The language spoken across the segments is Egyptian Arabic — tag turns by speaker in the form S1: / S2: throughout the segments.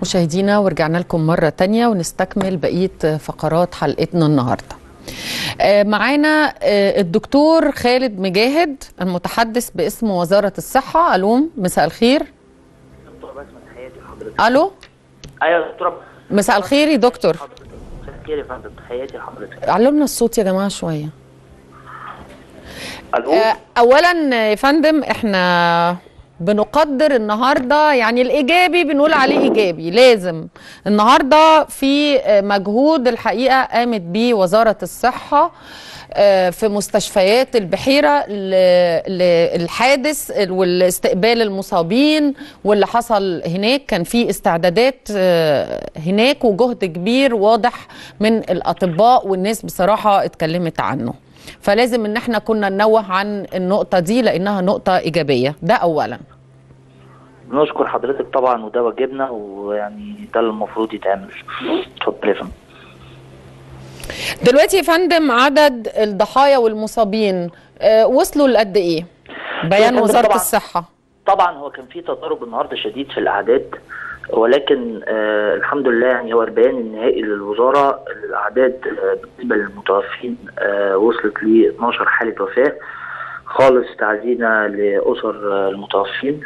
S1: مشاهدينا ورجعنا لكم مرة تانية ونستكمل بقية فقرات حلقتنا النهاردة آه، معانا آه، الدكتور خالد مجاهد المتحدث باسم وزارة الصحة ألو مساء الخير
S2: دكتور بسمة تحياتي لحضرتك
S1: ألو
S2: ايوه يا دكتور
S1: مساء الخير يا دكتور
S2: مساء الخير يا فندم تحياتي لحضرتك
S1: علوا لنا الصوت يا جماعة شوية
S2: الو
S1: آه، اولا يا فندم احنا بنقدر النهارده يعني الايجابي بنقول عليه ايجابي لازم النهارده في آه، مجهود الحقيقه قامت بيه وزاره الصحه آه، في مستشفيات البحيره ل- للحادث والاستقبال المصابين واللي حصل هناك كان في استعدادات آه، هناك وجهد كبير واضح من الاطباء والناس بصراحه اتكلمت عنه فلازم ان احنا كنا ننوه عن النقطة دي لانها نقطة ايجابية ده اولا
S2: بنشكر حضرتك طبعا وده واجبنا ويعني ده اللي المفروض يتعمل اتفضل يا فندم
S1: دلوقتي يا فندم عدد الضحايا والمصابين آه، وصلوا لقد ايه بيان
S2: فندم
S1: وزارة
S2: طبعاً.
S1: الصحة
S2: طبعا هو كان في تضارب النهارده شديد في الاعداد ولكن آه الحمد لله يعني هو البيان النهائي للوزاره الاعداد آه بالنسبه للمتوفين آه وصلت ل 12 حاله وفاه خالص تعزينا لاسر آه المتوفين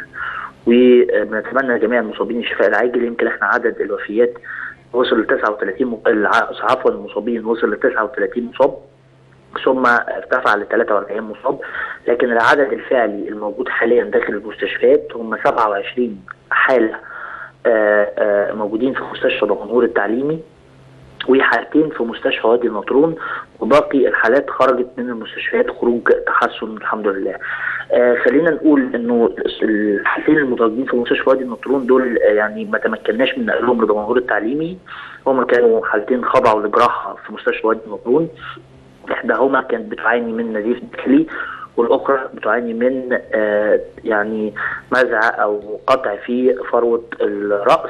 S2: وبنتمنى لجميع المصابين الشفاء العاجل يمكن احنا عدد الوفيات وصل ل 39 م- الع- عفوا المصابين وصل ل 39 مصاب ثم ارتفع ل 43 مصاب لكن العدد الفعلي الموجود حاليا داخل المستشفيات هم 27 حاله آه، آه، موجودين في مستشفى دمنهور التعليمي وحالتين في مستشفى وادي النطرون وباقي الحالات خرجت من المستشفيات خروج تحسن الحمد لله. آه خلينا نقول انه الحالتين المتواجدين في مستشفى وادي النطرون دول آه يعني ما تمكناش من نقلهم لدمنهور التعليمي هم كانوا حالتين خضعوا لجراحه في مستشفى وادي النطرون احداهما كانت بتعاني من نزيف داخلي والاخرى بتعاني من آه يعني مزع او قطع في فروه الراس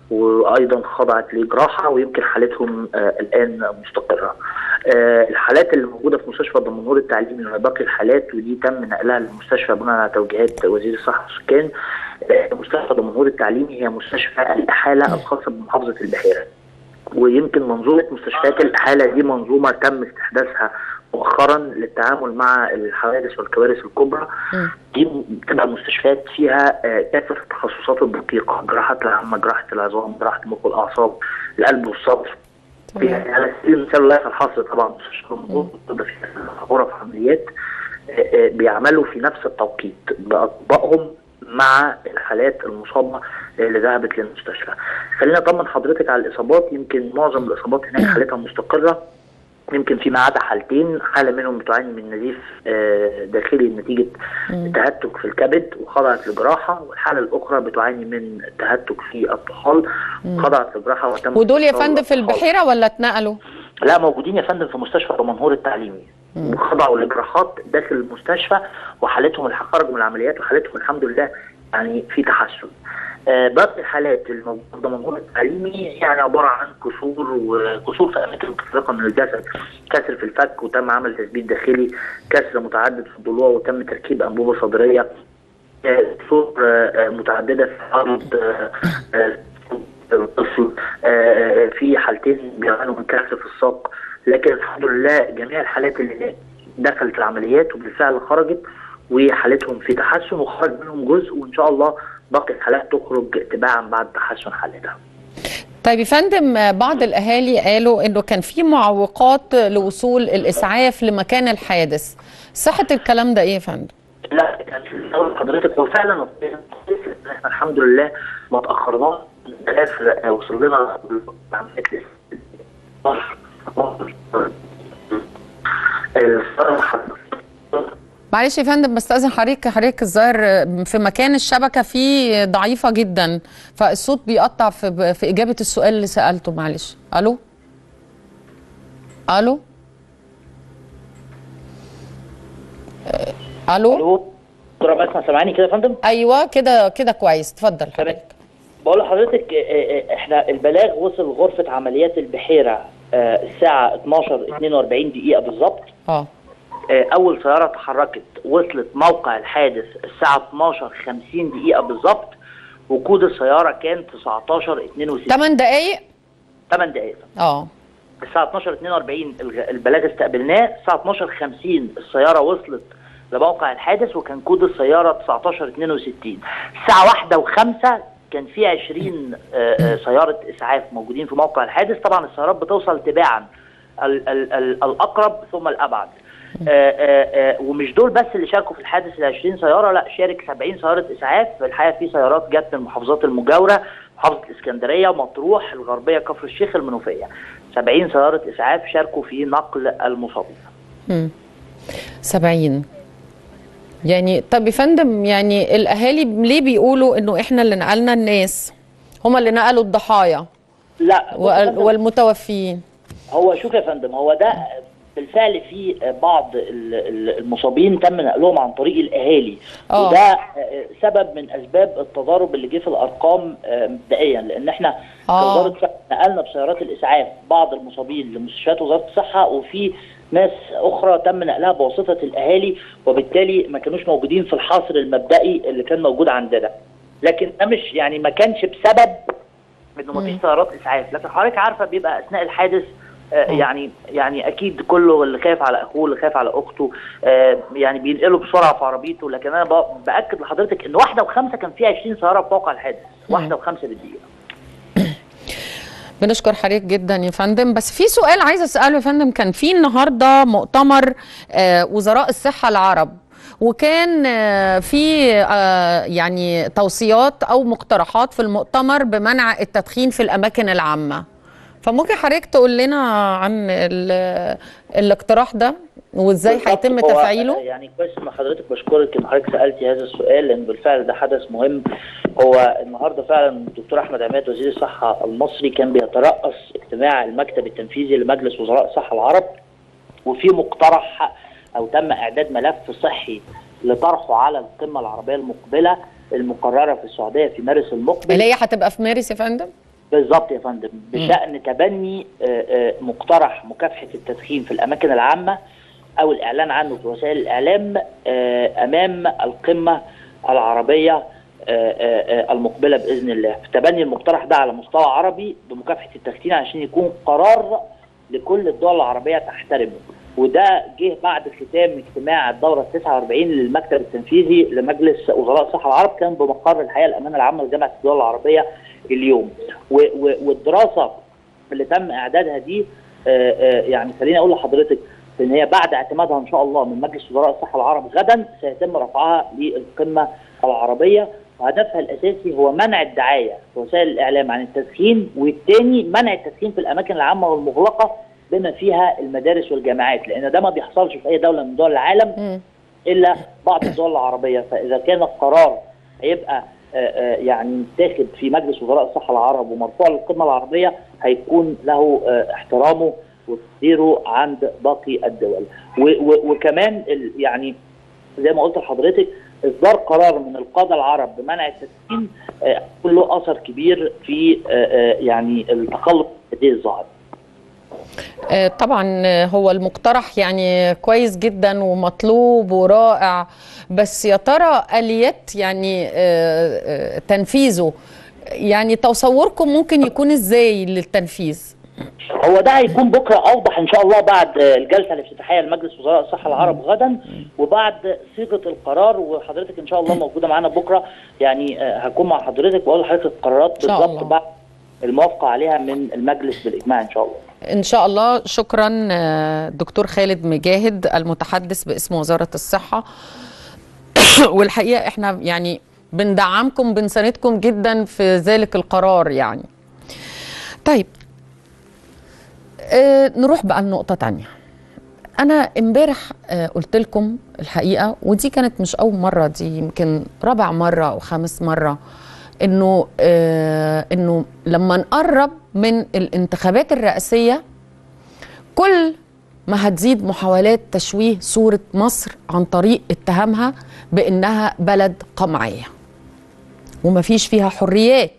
S2: وايضا خضعت لجراحه ويمكن حالتهم آه الان مستقره. آه الحالات اللي موجوده في مستشفى دمنهور التعليمي وباقي الحالات ودي تم نقلها للمستشفى بناء على توجيهات وزير الصحه والسكان آه مستشفى دمنهور التعليمي هي مستشفى الاحاله الخاصه بمحافظه البحيره. ويمكن منظومه مستشفيات الاحاله دي منظومه تم استحداثها مؤخرا للتعامل مع الحوادث والكوارث الكبرى
S1: مم.
S2: دي بتبقى مستشفيات فيها آه، كافه التخصصات الدقيقه جراحات العامه جراحه العظام جراحه المخ والاعصاب القلب والصدر فيها على سبيل المثال لا الحصر طبعا مستشفى الموجودة فيها غرف عمليات آه، آه، بيعملوا في نفس التوقيت باطبائهم مع الحالات المصابه اللي ذهبت للمستشفى. خلينا اطمن حضرتك على الاصابات يمكن معظم الاصابات هناك حالتها مستقره يمكن فيما عدا حالتين حاله منهم بتعاني من نزيف آه، داخلي نتيجه تهتك في الكبد وخضعت لجراحه والحاله الاخرى بتعاني من تهتك في الطحال خضعت لجراحه وتم
S1: ودول يا
S2: استئصال
S1: فندم في
S2: الطحال.
S1: البحيرة ولا اتنقلوا
S2: لا موجودين يا فندم في مستشفى دمنهور التعليمي وخضعوا لجراحات داخل المستشفى وحالتهم الح- خرجوا من العمليات وحالتهم الحمد لله يعني في تحسن. آه باقي الحالات الموجوده في دمنهور التعليمي يعني عباره عن كسور وكسور في اماكن متفرقه من الجسد، كسر في الفك وتم عمل تثبيت داخلي، كسر متعدد في الضلوع وتم تركيب انبوبه صدريه، آه، كسور آه، آه، متعدده في عرض آه، آه، الطفل آه، آه، في حالتين بيعانوا من كسر في الساق لكن الحمد لله جميع الحالات اللي دخلت العمليات وبالفعل خرجت وحالتهم في تحسن وخرج منهم جزء وان شاء الله باقي الحالات تخرج تباعا بعد تحسن حالتها.
S1: طيب يا فندم آه، بعض الاهالي قالوا انه كان في معوقات لوصول الاسعاف لمكان الحادث صحة الكلام ده ايه يا فندم
S2: لا كان في الأول حضرتك هو فعلا إن احنا الحمد لله ما تاخرناش الاف وصل لنا عمليات الصراحه
S1: معلش يا فندم بستأذن حضرتك حضرتك الظاهر في مكان الشبكة فيه ضعيفة جدا فالصوت بيقطع في في إجابة السؤال اللي سألته معلش ألو ألو آه، ألو
S2: الو دكتوره بسمع سامعاني كده يا فندم؟
S1: أيوه كده كده كويس اتفضل حضرتك
S2: بقول لحضرتك آه، آه، احنا البلاغ وصل غرفه عمليات البحيره آه، الساعه 12 42 دقيقه بالظبط
S1: اه
S2: آه، اول سياره اتحركت وصلت موقع الحادث الساعه 12 50 دقيقه بالظبط وكود السياره كان 19 62
S1: 8 دقايق
S2: 8 دقائق
S1: اه
S2: الساعه 12 42 الغ- البلاغ استقبلناه الساعه 12 50 السياره وصلت لموقع الحادث وكان كود السياره 19 62 الساعه 1 و5 كان في 20 آه، آه، سياره اسعاف موجودين في موقع الحادث طبعا السيارات بتوصل تباعا ال- ال- ال- الاقرب ثم الابعد آه، آه، آه، ومش دول بس اللي شاركوا في الحادث ال 20 سياره لا شارك 70 سياره اسعاف الحقيقه في سيارات جت من المحافظات المجاوره محافظه الاسكندريه مطروح الغربيه كفر الشيخ المنوفيه 70 سياره اسعاف شاركوا في نقل المصابين
S1: مم. 70 يعني طب يا فندم يعني الاهالي ليه بيقولوا انه احنا اللي نقلنا الناس هم اللي نقلوا الضحايا
S2: لا بص يا
S1: وال-
S2: فندم،
S1: والمتوفيين
S2: هو شوف يا فندم هو ده بالفعل في بعض ال- ال- المصابين تم نقلهم عن طريق الاهالي
S1: آه.
S2: وده آه، سبب من اسباب التضارب اللي جه في الارقام آه، مبدئيا لان احنا
S1: آه.
S2: كوزاره الصحه نقلنا بسيارات الاسعاف بعض المصابين لمستشفيات وزاره الصحه وفي ناس اخرى تم نقلها بواسطه الاهالي وبالتالي ما كانوش موجودين في الحاصر المبدئي اللي كان موجود عندنا لكن ده مش يعني ما كانش بسبب انه ما فيش سيارات اسعاف لكن حضرتك عارفه بيبقى اثناء الحادث آه، يعني يعني اكيد كله اللي خايف على اخوه اللي خايف على اخته آه، يعني بينقلوا بسرعه في عربيته لكن انا ب- باكد لحضرتك ان واحده وخمسه كان في 20 سياره في موقع الحادث واحده وخمسه بالدقيقه
S1: بنشكر حضرتك جدا يا فندم بس في سؤال عايزه اساله يا فندم كان في النهارده مؤتمر آه، وزراء الصحه العرب وكان آه، في آه، يعني توصيات او مقترحات في المؤتمر بمنع التدخين في الاماكن العامه فممكن حضرتك تقول لنا عن ال- الاقتراح ده وازاي هيتم
S2: بالظبط، هو
S1: تفعيله
S2: يعني كويس ان حضرتك بشكرك ان حضرتك سالتي هذا السؤال لان بالفعل ده حدث مهم هو النهارده فعلا الدكتور احمد عماد وزير الصحه المصري كان بيترأس اجتماع المكتب التنفيذي لمجلس وزراء الصحه العرب وفي مقترح او تم اعداد ملف صحي لطرحه على القمه العربيه المقبله المقرره في السعوديه في مارس المقبل
S1: اللي هي هتبقى في مارس يا فندم
S2: بالظبط يا فندم بشأن تبني آه، آه، مقترح مكافحة التدخين في الأماكن العامة أو الإعلان عنه في وسائل الإعلام آه، أمام القمة العربية آه، آه، آه، المقبلة بإذن الله تبني المقترح ده على مستوى عربي بمكافحة التدخين عشان يكون قرار لكل الدول العربية تحترمه وده جه بعد ختام اجتماع الدورة 49 للمكتب التنفيذي لمجلس وزراء الصحة العرب كان بمقر الحياة الأمانة العامة لجامعة الدول العربية اليوم و- و- والدراسه اللي تم اعدادها دي آه، آه، يعني خليني اقول لحضرتك ان هي بعد اعتمادها ان شاء الله من مجلس وزراء الصحه العرب غدا سيتم رفعها للقمه العربيه وهدفها الاساسي هو منع الدعايه في وسائل الاعلام عن التدخين والتاني منع التدخين في الاماكن العامه والمغلقه بما فيها المدارس والجامعات لان ده ما بيحصلش في اي دوله من دول العالم
S1: مم.
S2: الا بعض الدول العربيه فاذا كان القرار هيبقى آه، آه، يعني متاخد في مجلس وزراء الصحه العرب ومرفوع للقمه العربيه هيكون له آه، احترامه وتقديره عند باقي الدول و- و- وكمان ال- يعني زي ما قلت لحضرتك اصدار قرار من القاده العرب بمنع التدخين آه، يكون له اثر كبير في آه، آه، يعني التخلص من هذه الظاهره
S1: آه، طبعا آه، هو المقترح يعني كويس جدا ومطلوب ورائع بس يا ترى اليات يعني آه، آه، تنفيذه يعني تصوركم ممكن يكون ازاي للتنفيذ
S2: هو ده هيكون بكره اوضح ان شاء الله بعد الجلسه الافتتاحيه لمجلس وزراء الصحه العرب غدا وبعد صيغه القرار وحضرتك ان شاء الله موجوده معانا بكره يعني آه، هكون مع حضرتك واقول لحضرتك القرارات
S1: إن شاء
S2: بالظبط
S1: الله.
S2: بعد الموافقه عليها من المجلس بالاجماع ان شاء الله
S1: ان شاء الله شكرا آه، دكتور خالد مجاهد المتحدث باسم وزاره الصحه والحقيقه احنا يعني بندعمكم بنساندكم جدا في ذلك القرار يعني طيب آه نروح بقى لنقطه تانية انا امبارح آه قلت لكم الحقيقه ودي كانت مش اول مره دي يمكن رابع مره او خامس مره انه آه انه لما نقرب من الانتخابات الرئاسيه كل ما هتزيد محاولات تشويه صوره مصر عن طريق اتهامها بانها بلد قمعيه ومفيش فيها حريات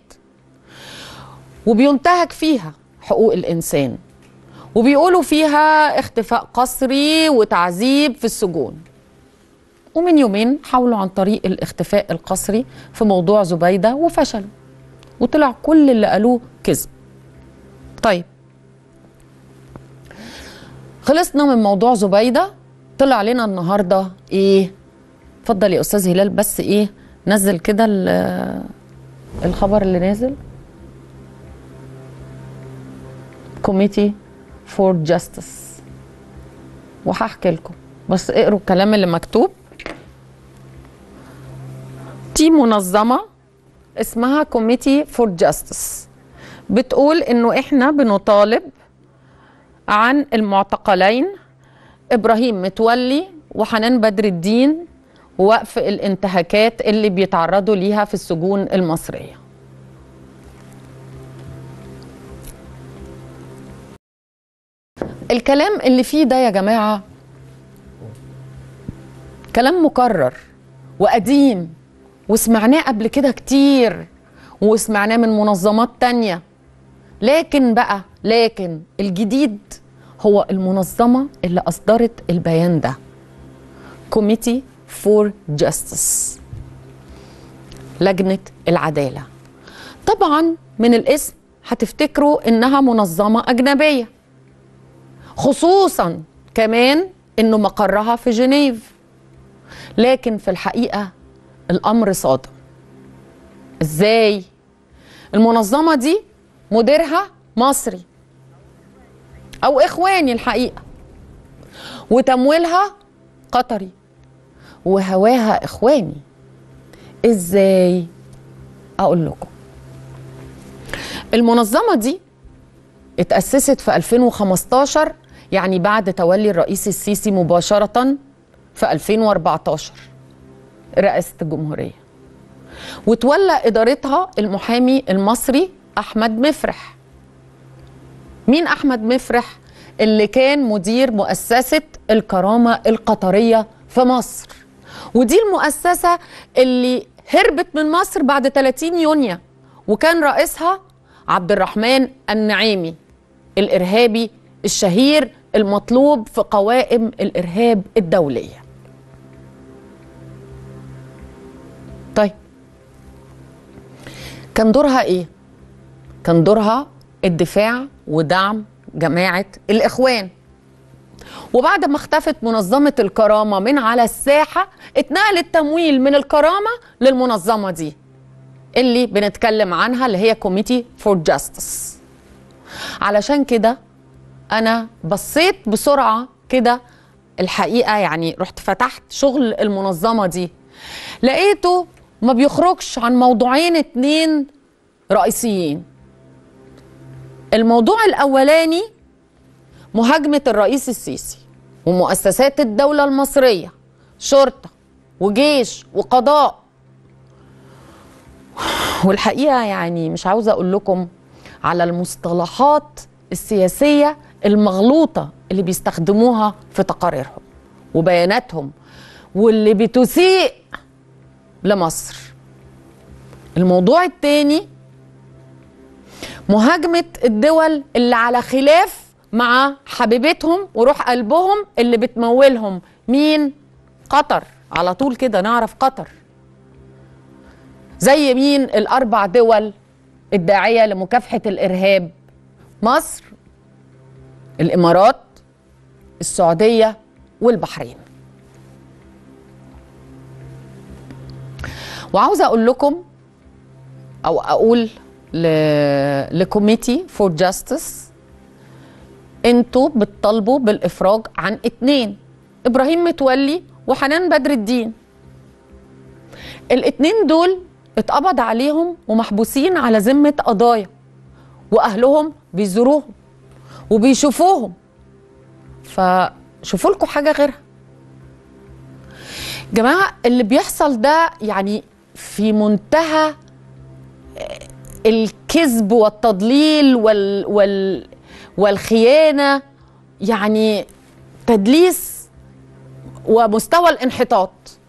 S1: وبينتهك فيها حقوق الانسان وبيقولوا فيها اختفاء قسري وتعذيب في السجون ومن يومين حاولوا عن طريق الاختفاء القسري في موضوع زبيده وفشلوا وطلع كل اللي قالوه كذب طيب خلصنا من موضوع زبيده طلع لنا النهارده ايه اتفضل يا استاذ هلال بس ايه نزل كده ال- الخبر اللي نازل كوميتي فور جاستس وهحكي لكم بس اقروا الكلام اللي مكتوب دي منظمه اسمها كوميتي فور جاستس بتقول انه احنا بنطالب عن المعتقلين ابراهيم متولي وحنان بدر الدين ووقف الانتهاكات اللي بيتعرضوا ليها في السجون المصريه الكلام اللي فيه ده يا جماعه كلام مكرر وقديم وسمعناه قبل كده كتير وسمعناه من منظمات تانية لكن بقى لكن الجديد هو المنظمة اللي أصدرت البيان ده كوميتي فور جاستس لجنة العدالة طبعا من الاسم هتفتكروا إنها منظمة أجنبية خصوصا كمان إنه مقرها في جنيف لكن في الحقيقة الأمر صادم إزاي؟ المنظمة دي مديرها مصري أو إخواني الحقيقة وتمويلها قطري وهواها إخواني إزاي؟ أقول لكم المنظمة دي اتأسست في 2015 يعني بعد تولي الرئيس السيسي مباشرة في 2014 رئاسة الجمهورية وتولى إدارتها المحامي المصري أحمد مفرح مين أحمد مفرح؟ اللي كان مدير مؤسسة الكرامة القطرية في مصر ودي المؤسسة اللي هربت من مصر بعد 30 يونيو وكان رئيسها عبد الرحمن النعيمي الإرهابي الشهير المطلوب في قوائم الإرهاب الدولية طيب كان دورها ايه كان دورها الدفاع ودعم جماعه الاخوان وبعد ما اختفت منظمه الكرامه من على الساحه اتنقل التمويل من الكرامه للمنظمه دي اللي بنتكلم عنها اللي هي كوميتي فور جاستس علشان كده انا بصيت بسرعه كده الحقيقه يعني رحت فتحت شغل المنظمه دي لقيته ما بيخرجش عن موضوعين اتنين رئيسيين الموضوع الاولاني مهاجمه الرئيس السيسي ومؤسسات الدوله المصريه شرطه وجيش وقضاء والحقيقه يعني مش عاوزه اقول لكم على المصطلحات السياسيه المغلوطه اللي بيستخدموها في تقاريرهم وبياناتهم واللي بتسيء لمصر الموضوع الثاني مهاجمة الدول اللي على خلاف مع حبيبتهم وروح قلبهم اللي بتمولهم مين؟ قطر على طول كده نعرف قطر زي مين الأربع دول الداعية لمكافحة الإرهاب مصر الإمارات السعودية والبحرين وعاوزه اقول لكم او اقول ل... لكوميتي فور جاستس انتوا بتطالبوا بالافراج عن اتنين ابراهيم متولي وحنان بدر الدين الاتنين دول اتقبض عليهم ومحبوسين على ذمه قضايا واهلهم بيزوروهم وبيشوفوهم فشوفوا لكم حاجه غيرها جماعه اللي بيحصل ده يعني في منتهى الكذب والتضليل وال وال والخيانه يعني تدليس ومستوى الانحطاط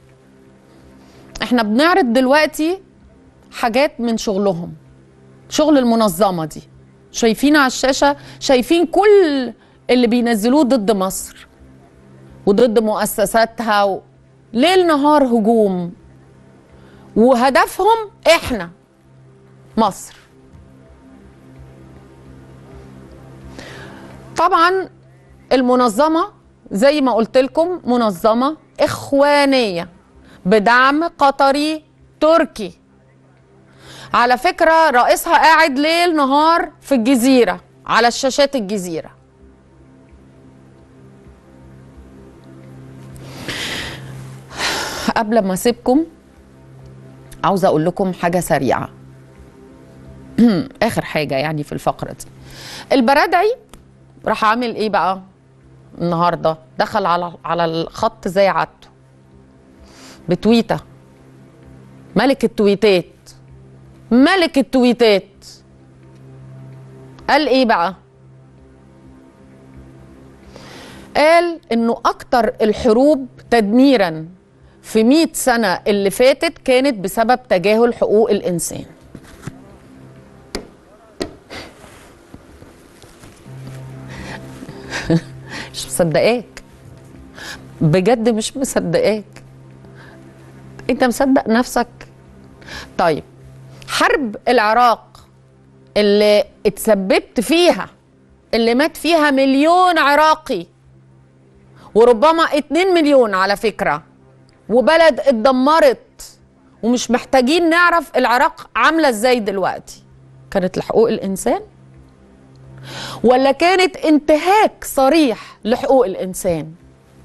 S1: احنا بنعرض دلوقتي حاجات من شغلهم شغل المنظمه دي شايفين على الشاشه شايفين كل اللي بينزلوه ضد مصر وضد مؤسساتها و... ليل نهار هجوم وهدفهم احنا مصر طبعا المنظمه زي ما قلت لكم منظمه اخوانيه بدعم قطري تركي على فكره رئيسها قاعد ليل نهار في الجزيره على الشاشات الجزيره قبل ما اسيبكم عاوزه اقول لكم حاجه سريعه اخر حاجه يعني في الفقره دي البرادعي راح عامل ايه بقى النهارده دخل على على الخط زي عادته بتويته ملك التويتات ملك التويتات قال ايه بقى قال انه اكتر الحروب تدميرا في 100 سنة اللي فاتت كانت بسبب تجاهل حقوق الإنسان مش مصدقاك بجد مش مصدقاك انت مصدق نفسك طيب حرب العراق اللي اتسببت فيها اللي مات فيها مليون عراقي وربما اتنين مليون على فكره وبلد اتدمرت ومش محتاجين نعرف العراق عامله ازاي دلوقتي كانت لحقوق الانسان ولا كانت انتهاك صريح لحقوق الانسان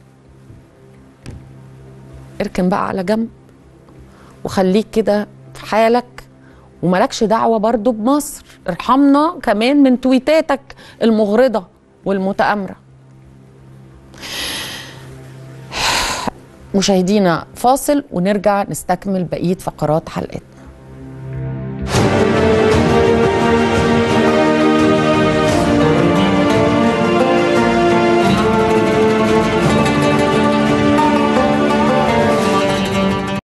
S1: اركن بقى على جنب وخليك كده في حالك وملكش دعوة برضو بمصر ارحمنا كمان من تويتاتك المغرضة والمتآمرة مشاهدينا فاصل ونرجع نستكمل بقية فقرات حلقتنا